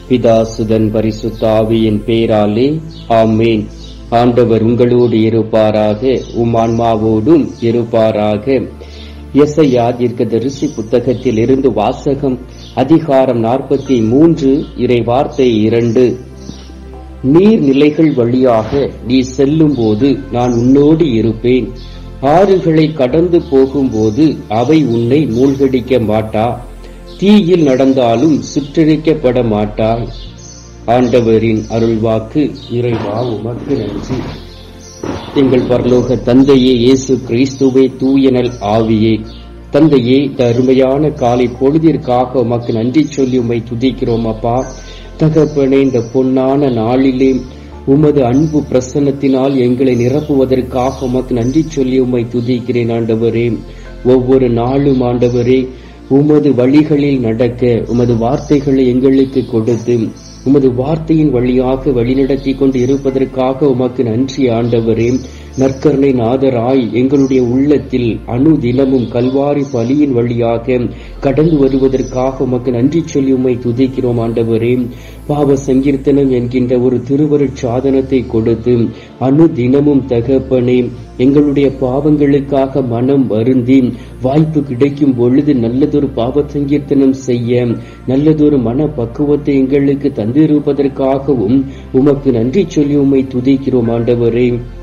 பிதாசுதன் பரிசுத்தாவியின் பேராலே ஆமேன் ஆண்டவர் உங்களோடு இருப்பாராக உம் ஆன்மாவோடும் இருப்பாராக எஸ்ஐயா தீர்க்கதரிசி புத்தகத்தில் இருந்து வாசகம் அதிகாரம் நாற்பத்தி மூன்று இறை வார்த்தை இரண்டு நீர்நிலைகள் வழியாக நீ செல்லும்போது நான் உன்னோடு இருப்பேன் ஆறுகளை கடந்து போகும்போது அவை உன்னை மூழ்கடிக்க மாட்டா தீயில் நடந்தாலும் சுற்றழிக்கப்பட மாட்டாய் ஆண்டவரின் அருள்வாக்கு இறைவா உமக்கு நன்றி எங்கள் பரலோக தந்தையே இயேசு கிறிஸ்துவே தூயனல் ஆவியே தந்தையே இந்த அருமையான காலை பொழுதிற்காக உமக்கு நன்றி சொல்லி உம்மை துதிக்கிறோம் அப்பா தகப்பனே இந்த பொன்னான நாளிலே உமது அன்பு பிரசன்னத்தினால் எங்களை நிரப்புவதற்காக உமக்கு நன்றி சொல்லி உம்மை துதிக்கிறேன் ஆண்டவரே ஒவ்வொரு நாளும் ஆண்டவரே உமது வழிகளில் நடக்க உமது வார்த்தைகளை எங்களுக்கு கொடுத்து உமது வார்த்தையின் வழியாக வழிநடத்தி கொண்டு இருப்பதற்காக உமக்கு நன்றி ஆண்டவரே நற்கருணை நாதராய் எங்களுடைய உள்ளத்தில் அணு தினமும் கல்வாரி பலியின் வழியாக கடந்து வருவதற்காக உமக்கு நன்றி சொல்லி உம்மை துதிக்கிறோம் ஆண்டவரே பாவ சங்கீர்த்தனம் என்கின்ற ஒரு திருவருட் சாதனத்தை கொடுத்து அணு தினமும் தகப்பனே எங்களுடைய பாவங்களுக்காக மனம் வருந்தி வாய்ப்பு கிடைக்கும் பொழுது நல்லதொரு பாவ சங்கீர்த்தனம் செய்ய நல்லதொரு மன பக்குவத்தை எங்களுக்கு தந்திருப்பதற்காகவும் உமக்கு நன்றி சொல்லி உம்மை துதிக்கிறோம் ஆண்டவரே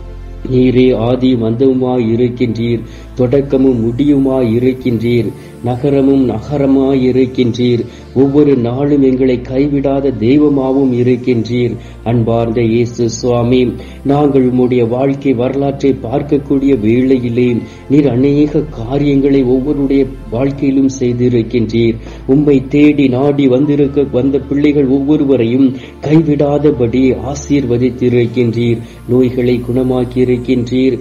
நீரே ஆதி மந்தவுமாய் இருக்கின்றீர் தொடக்கமும் முடியுமாய் இருக்கின்றீர் நகரமும் நகரமாய் இருக்கின்றீர் ஒவ்வொரு நாளும் எங்களை கைவிடாத தெய்வமாவும் இருக்கின்றீர் அன்பார்ந்த இயேசு சுவாமி நாங்கள் உம்முடைய வாழ்க்கை வரலாற்றை பார்க்கக்கூடிய வேளையிலே நீர் அநேக காரியங்களை ஒவ்வொருடைய வாழ்க்கையிலும் செய்திருக்கின்றீர் உம்மை தேடி நாடி வந்திருக்க வந்த பிள்ளைகள் ஒவ்வொருவரையும் கைவிடாதபடி ஆசீர்வதித்திருக்கின்றீர் நோய்களை குணமாக்கி இருக்கின்றீர்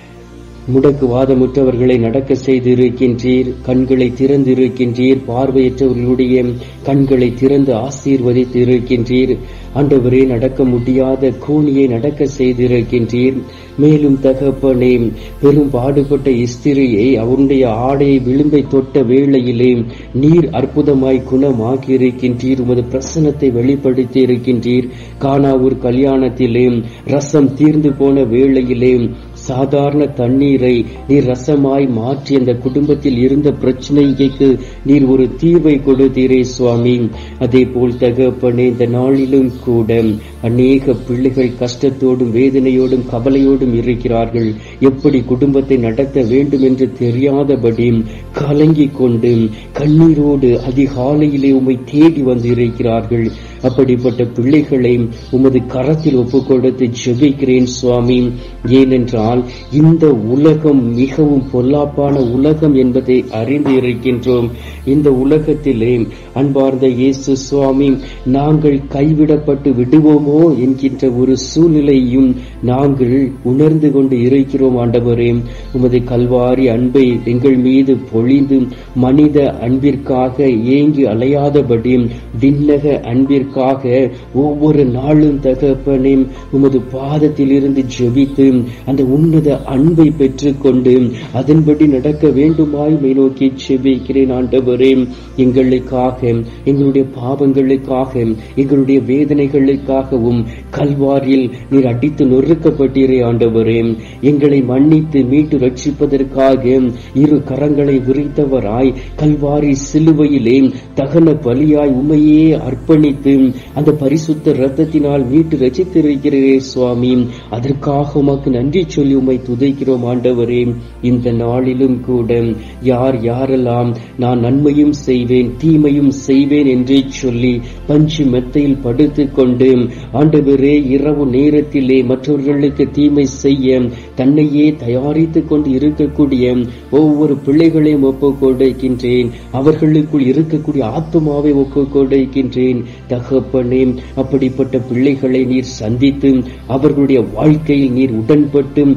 முடக்கு வாதமுற்றவர்களை நடக்க செய்திருக்கின்றீர் கண்களை திறந்திருக்கின்றீர் பார்வையற்றவர்களுடைய கண்களை திறந்து ஆசீர்வதித்து இருக்கின்றீர் ஆண்டவரே நடக்க முடியாத கூனியை நடக்க செய்திருக்கின்றீர் மேலும் தகப்பனே பெரும் பாடுபட்ட இஸ்திரியை அவருடைய ஆடையை விளிம்பை தொட்ட வேளையிலே நீர் அற்புதமாய் குணமாக்கி இருக்கின்றீர் உமது பிரசனத்தை வெளிப்படுத்தி இருக்கின்றீர் காணாவூர் கல்யாணத்திலே ரசம் தீர்ந்து போன வேளையிலே சாதாரண தண்ணீரை நீர் ரசமாய் மாற்றி அந்த குடும்பத்தில் இருந்த பிரச்சனைக்கு நீர் ஒரு தீர்வை கொடுத்தீரே சுவாமி அதே போல் தகப்பனே இந்த நாளிலும் கூட அநேக பிள்ளைகள் கஷ்டத்தோடும் வேதனையோடும் கவலையோடும் இருக்கிறார்கள் எப்படி குடும்பத்தை நடத்த வேண்டும் என்று தெரியாதபடி கலங்கிக் கொண்டு கண்ணீரோடு அதிகாலையிலே உம்மை தேடி வந்து இருக்கிறார்கள் அப்படிப்பட்ட பிள்ளைகளை உமது கரத்தில் ஒப்புக் கொடுத்து ஜெபிக்கிறேன் சுவாமி ஏனென்றால் இந்த உலகம் மிகவும் பொல்லாப்பான உலகம் என்பதை அறிந்து இருக்கின்றோம் இந்த உலகத்திலே அன்பார்ந்த இயேசு சுவாமி நாங்கள் கைவிடப்பட்டு விடுவோமோ என்கின்ற ஒரு சூழ்நிலையும் நாங்கள் உணர்ந்து கொண்டு இருக்கிறோம் ஆண்டவரே உமது கல்வாரி அன்பை எங்கள் மீது பொழிந்து மனித அன்பிற்காக ஏங்கி அலையாதபடி விண்ணக அன்பிற்காக ஒவ்வொரு நாளும் தகப்பனே உமது பாதத்தில் இருந்து ஜெபித்து அந்த உன்னத அன்பை பெற்றுக்கொண்டு அதன்படி நடக்க வேண்டுமாய் மை நோக்கி செபிக்கிறேன் ஆண்டவரே எங்களுக்காக எங்களுடைய பாவங்களுக்காக எங்களுடைய வேதனைகளுக்காகவும் கல்வாரில் நீர் அடித்து நொறுக்கப்பட்டீரே ஆண்டவரே எங்களை மன்னித்து மீட்டு ரட்சிப்பதற்காக இரு கரங்களை விரித்தவராய் கல்வாரி சிலுவையிலே தகன பலியாய் உண்மையே அர்ப்பணித்து அந்த பரிசுத்த ரத்தத்தினால் மீட்டு ரசித்திருக்கிறீரே சுவாமி அதற்காக உமக்கு நன்றி சொல்லி உம்மை துதைக்கிறோம் ஆண்டவரே இந்த நாளிலும் கூட யார் யாரெல்லாம் நான் நன்மையும் செய்வேன் தீமையும் செய்வேன் என்றே சொல்லி பஞ்சு மெத்தையில் படுத்துக் கொண்டு ஆண்டவரே இரவு நேரத்திலே மற்றவர்களுக்கு தீமை செய்ய தன்னையே தயாரித்துக் கொண்டு இருக்கக்கூடிய ஒவ்வொரு பிள்ளைகளையும் ஒப்புக் கொடுக்கின்றேன் அவர்களுக்குள் இருக்கக்கூடிய ஆத்மாவை ஒப்புக் கொடுக்கின்றேன் தகப்பனே அப்படிப்பட்ட பிள்ளைகளை நீர் சந்தித்து அவர்களுடைய வாழ்க்கையில் நீர் உடன்பட்டு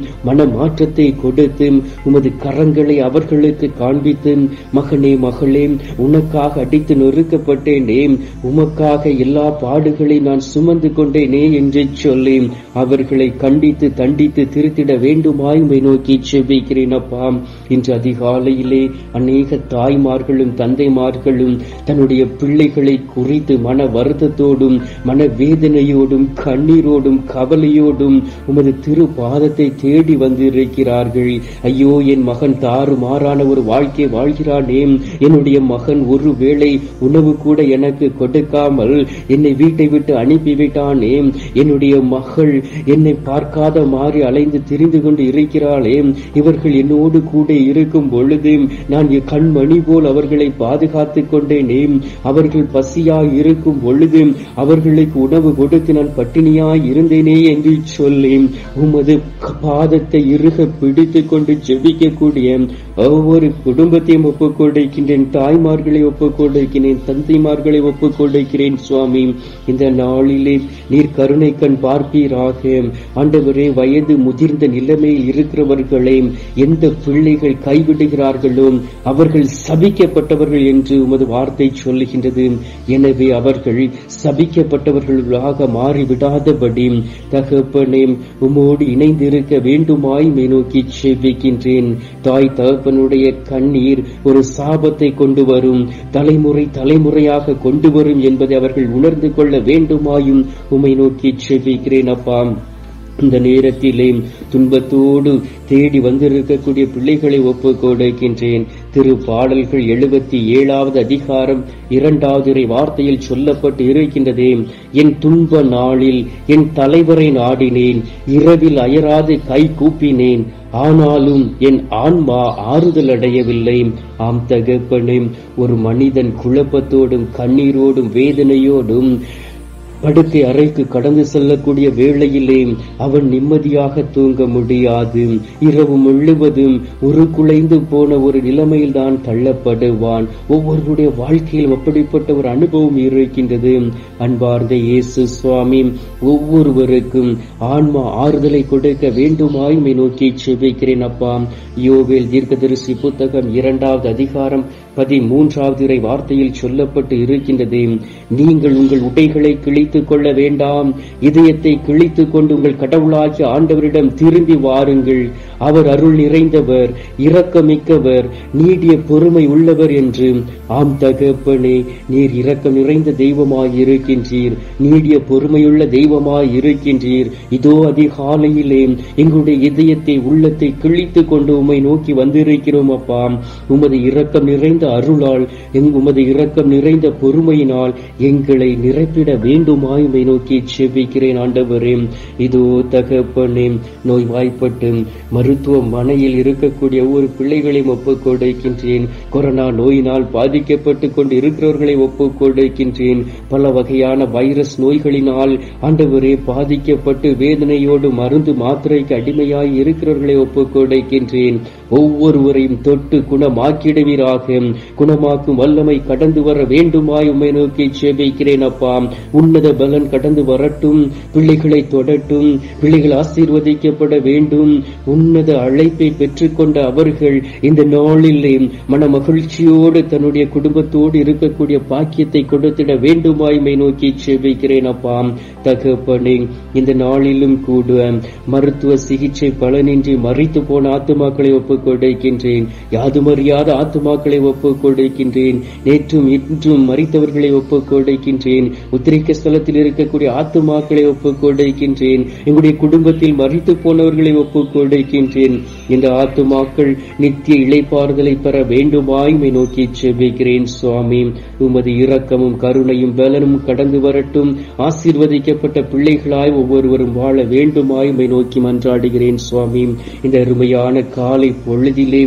மனமாற்றத்தை கொடுத்து உமது கரங்களை அவர்களுக்கு காண்பித்து மகனே மகளே உனக்காக அடித்து நொறுக்கப்பட்டேனே உமக்காக எல்லா பாடுகளை நான் சுமந்து கொண்டேனே என்று சொல்லி அவர்களை கண்டித்து தண்டித்து திருத்திட வேண்டுமாய் உம்மை நோக்கி செபிக்கிறேன் அப்பா இன்று அதிகாலையிலே அநேக தாய்மார்களும் தந்தைமார்களும் தன்னுடைய பிள்ளைகளை குறித்து மன வருத்தத்தோடும் மன வேதனையோடும் கண்ணீரோடும் கவலையோடும் உமது திரு பாதத்தை தேடி வந்திருக்கிறார்கள் ஐயோ என் மகன் தாறு மாறான ஒரு வாழ்க்கை வாழ்கிறானே என்னுடைய மகன் ஒரு வேளை உணவு கூட எனக்கு கொடுக்காமல் என்னை வீட்டை விட்டு அனுப்பிவிட்டானே என்னுடைய மகள் என்னை பார்க்காத மாறி அலைந்து திரிந்து கொண்டு இருக்கிறாளே இவர்கள் என்னோடு கூட இருக்கும் பொழுது நான் என் கண்மணி போல் அவர்களை பாதுகாத்துக் கொண்டேனே அவர்கள் பசியாய் இருக்கும் பொழுது அவர்களுக்கு உணவு கொடுத்து நான் பட்டினியாய் இருந்தேனே என்று சொல்லி உமது பாதத்தை இறுக பிடித்துக் கொண்டு ஜெபிக்கக்கூடிய ஒவ்வொரு குடும்பத்தையும் ஒப்புக் கொடுக்கின்றேன் தாய்மார்களை ஒப்புக் கொடுக்கிறேன் தந்தைமார்களை ஒப்புக் கொடுக்கிறேன் சுவாமி இந்த நாளிலே நீர் கருணை கண் பார்ப்பீராக ஆண்டவரே வயது முதிர்ந்த நிலைமையில் இருக்கிறவர்களை எந்த பிள்ளைகள் கைவிடுகிறார்களோ அவர்கள் சபிக்கப்பட்டவர்கள் என்று உமது வார்த்தை சொல்லுகின்றது எனவே அவர்கள் சபிக்கப்பட்டவர்களாக மாறிவிடாதபடி தகப்பனே உமோடு இணைந்திருக்க வேண்டுமாய் மே நோக்கி செபிக்கின்றேன் தாய் தகப்பனுடைய கண்ணீர் ஒரு சாபத்தை கொண்டு வரும் தலைமுறை தலைமுறையாக கொண்டு வரும் என்பதை அவர்கள் உணர்ந்து கொள்ள வேண்டுமாயும் உமை நோக்கி செபிக்கிறேன் அப்பா இந்த நேரத்திலே துன்பத்தோடு தேடி வந்திருக்கக்கூடிய பிள்ளைகளை ஒப்பு கொடுக்கின்றேன் திரு பாடல்கள் எழுபத்தி ஏழாவது அதிகாரம் இரண்டாவது இறை வார்த்தையில் சொல்லப்பட்டு இருக்கின்றதே என் துன்ப நாளில் என் தலைவரை நாடினேன் இரவில் அயராது கை கூப்பினேன் ஆனாலும் என் ஆன்மா ஆறுதல் அடையவில்லை ஆம் தகப்பனே ஒரு மனிதன் குழப்பத்தோடும் கண்ணீரோடும் வேதனையோடும் படுக்கை அறைக்கு கடந்து செல்லக்கூடிய வேளையிலே அவன் நிம்மதியாக தூங்க முடியாது இரவு முழுவதும் உருக்குலைந்து போன ஒரு நிலைமையில் தான் தள்ளப்படுவான் ஒவ்வொருடைய வாழ்க்கையிலும் அப்படிப்பட்ட ஒரு அனுபவம் இருக்கின்றது அன்பார்ந்த இயேசு சுவாமி ஒவ்வொருவருக்கும் ஆன்மா ஆறுதலை கொடுக்க வேண்டுமாய்மை நோக்கி செபிக்கிறேன் அப்பா யோவேல் தீர்க்கதரிசி புத்தகம் இரண்டாவது அதிகாரம் பதிமூன்றாவது இறை வார்த்தையில் சொல்லப்பட்டு இருக்கின்றது நீங்கள் உங்கள் உடைகளை கிழித்துக் கொள்ள வேண்டாம் இதயத்தை கிழித்துக் கொண்டு உங்கள் கடவுளாகிய ஆண்டவரிடம் திரும்பி வாருங்கள் அவர் அருள் நிறைந்தவர் இரக்கமிக்கவர் நீடிய பொறுமை உள்ளவர் என்று ஆம் தகப்பனே நீர் இரக்கம் நிறைந்த தெய்வமாய் இருக்கின்றீர் நீடிய பொறுமையுள்ள தெய்வமாய் இருக்கின்றீர் இதோ அதிகாலையிலே எங்களுடைய இதயத்தை உள்ளத்தை கிழித்துக் கொண்டு உம்மை நோக்கி வந்திருக்கிறோம் அப்பா உமது இரக்கம் நிறைந்த அருளால் எங் உமது இரக்கம் நிறைந்த பொறுமையினால் எங்களை நிரப்பிட வேண்டுமாய் உம்மை நோக்கி செபிக்கிறேன் ஆண்டவரே இதோ தகப்பனே நோய் வாய்ப்பட்டு மருத்துவமனையில் இருக்கக்கூடிய ஒவ்வொரு பிள்ளைகளையும் ஒப்புக் கொடுக்கின்றேன் கொரோனா நோயினால் பாதிக்கப்பட்டு கொண்டு இருக்கிறவர்களை ஒப்புக் கொடுக்கின்றேன் பல வகையான வைரஸ் நோய்களினால் ஆண்டவரே பாதிக்கப்பட்டு வேதனையோடு மருந்து மாத்திரைக்கு அடிமையாய் இருக்கிறவர்களை ஒப்புக் கொடுக்கின்றேன் ஒவ்வொருவரையும் தொட்டு குணமாக்கிடுவீராக குணமாக்கும் வல்லமை கடந்து வர வேண்டுமாய் உம்மை நோக்கி செபிக்கிறேன் அப்பா உன்னத பலன் கடந்து வரட்டும் பிள்ளைகளை தொடட்டும் பிள்ளைகள் ஆசீர்வதிக்கப்பட வேண்டும் உன்னத அழைப்பை பெற்றுக்கொண்ட அவர்கள் இந்த நாளிலே மன மகிழ்ச்சியோடு தன்னுடைய குடும்பத்தோடு இருக்கக்கூடிய பாக்கியத்தை கொடுத்திட வேண்டுமாய் உம்மை நோக்கி செபிக்கிறேன் அப்பா தகப்பனே இந்த நாளிலும் கூட மருத்துவ சிகிச்சை பலனின்றி மறித்து போன ஆத்துமாக்களை ஒப்புக் கொடுக்கின்றேன் யாதுமறியாத ஆத்துமாக்களை ஒப்புக் கொடுக்கின்றேன் நேற்றும் இன்றும் மறித்தவர்களை ஒப்புக் கொடுக்கின்றேன் உத்திரிக்க ஸ்தலத்தில் இருக்கக்கூடிய ஆத்துமாக்களை ஒப்புக் கொடுக்கின்றேன் எங்களுடைய குடும்பத்தில் மறித்து போனவர்களை ஒப்புக் கொடுக்கின்றேன் இந்த ஆத்துமாக்கள் நித்திய இளைப்பாறுதலை பெற வேண்டுமாய்மை நோக்கி செபிக்கிறேன் சுவாமி உமது இரக்கமும் கருணையும் பலனும் கடந்து வரட்டும் ஆசீர்வதிக்கப்பட்ட பிள்ளைகளாய் ஒவ்வொருவரும் வாழ வேண்டுமாய்மை நோக்கி மன்றாடுகிறேன் சுவாமி இந்த அருமையான காலை பொழுதிலே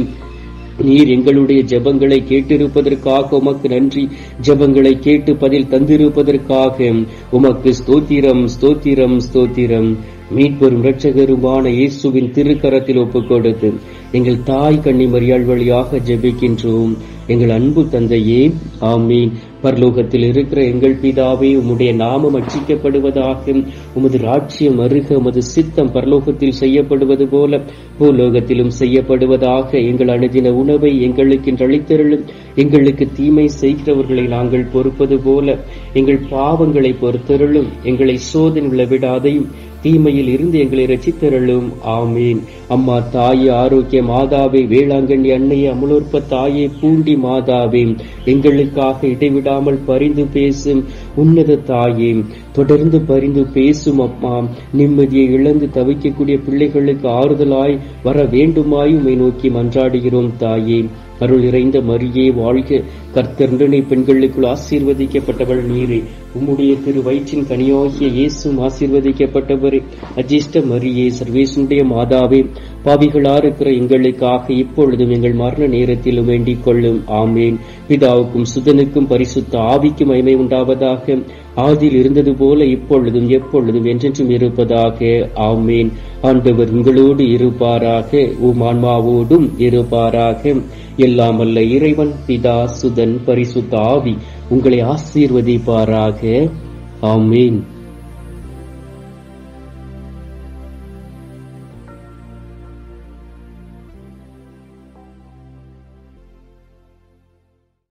நீர் எங்களுடைய ஜெபங்களை கேட்டிருப்பதற்காக உமக்கு நன்றி ஜெபங்களை கேட்டு பதில் தந்திருப்பதற்காக உமக்கு ஸ்தோத்திரம் ஸ்தோத்திரம் ஸ்தோத்திரம் மீட்பெரும் இரட்சகருமான இயேசுவின் திருக்கரத்தில் ஒப்புக் கொடுத்து எங்கள் தாய் கன்னிமரியாள் வழியாக ஜெபிக்கின்றோம் எங்கள் அன்பு தந்தையே ஆமீன் பரலோகத்தில் இருக்கிற எங்கள் பிதாவே உம்முடைய நாமம் அச்சிக்கப்படுவதாக உமது ராட்சியம் அருக உமது சித்தம் பரலோகத்தில் செய்யப்படுவது போல பூலோகத்திலும் செய்யப்படுவதாக எங்கள் அணுதின உணவை எங்களுக்கு இன்று அளித்தருளும் எங்களுக்கு தீமை செய்கிறவர்களை நாங்கள் பொறுப்பது போல எங்கள் பாவங்களை பொறுத்தருளும் எங்களை சோதனை விடாதையும் தீமையில் இருந்து எங்களை ரசித்தருளும் ஆமீன் அம்மா தாயே ஆரோக்கிய மாதாவே வேளாங்கண்ணி அன்னையே அமலோற்ப தாயே பூண்டி மாதாவே எங்களுக்காக இடைவிடாமல் பரிந்து பேசும் உன்னத தாயே தொடர்ந்து பரிந்து பேசும் அம்மா நிம்மதியை இழந்து தவிக்கக்கூடிய பிள்ளைகளுக்கு ஆறுதலாய் வர வேண்டுமாய் உம்மை நோக்கி மன்றாடுகிறோம் தாயே அருள் இறைந்த மரியே வாழ்க கர்த்தர்ண்டனை பெண்களுக்குள் ஆசீர்வதிக்கப்பட்டவள் நீரே உம்முடைய திரு வயிற்றின் கனியாகிய இயேசும் ஆசீர்வதிக்கப்பட்டவரே அஜிஷ்ட மரியே சர்வேசுடைய மாதாவே பாவிகளா இருக்கிற எங்களுக்காக இப்பொழுதும் எங்கள் மரண நேரத்திலும் வேண்டிக் கொள்ளும் ஆமேன் பிதாவுக்கும் சுதனுக்கும் பரிசுத்த ஆவிக்கும் மகிமை உண்டாவதாக ஆதியில் இருந்தது போல இப்பொழுதும் எப்பொழுதும் என்றென்றும் இருப்பதாக ஆமேன் ஆண்டவர் உங்களோடு இருப்பாராக உம் ஆன்மாவோடும் இருப்பாராக எல்லாம் அல்ல இறைவன் பிதா சுதன் பரிசுத்த ஆவி உங்களை ஆசீர்வதிப்பாராக ஆமேன்